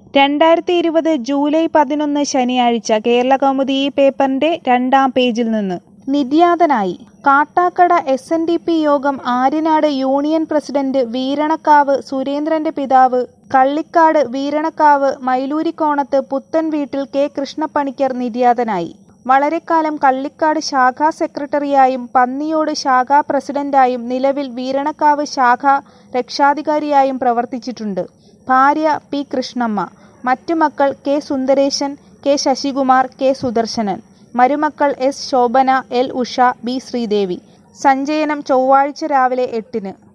രണ്ടായിരത്തി ഇരുപത് ജൂലൈ പതിനൊന്ന് ശനിയാഴ്ച കേരളകൗമുദി ഈ പേപ്പറിന്റെ രണ്ടാം പേജിൽ നിന്ന് നിര്യാതനായി Kattakada S N D P യോഗം ആര്യനാട് യൂണിയൻ പ്രസിഡന്റ് വീരണക്കാവ് സുരേന്ദ്രന്റെ പിതാവ് കള്ളിക്കാട് വീരണക്കാവ് മൈലൂരിക്കോണത്ത് പുത്തൻ വീട്ടിൽ കെ കൃഷ്ണപ്പണിക്കർ നിര്യാതനായി വളരെക്കാലം കള്ളിക്കാട് ശാഖാ സെക്രട്ടറിയായും പന്നിയോട് ശാഖാ പ്രസിഡന്റായും നിലവിൽ വീരണക്കാവ് ശാഖാ രക്ഷാധികാരിയായും പ്രവർത്തിച്ചിട്ടുണ്ട് ഭാര്യ പി കൃഷ്ണമ്മ മറ്റു മക്കൾ K Sundaresan K Sasikumar K Sudarsanan മരുമക്കൾ S Shobhana L Usha B Sreedevi സഞ്ചയനം ചൊവ്വാഴ്ച രാവിലെ എട്ടിന്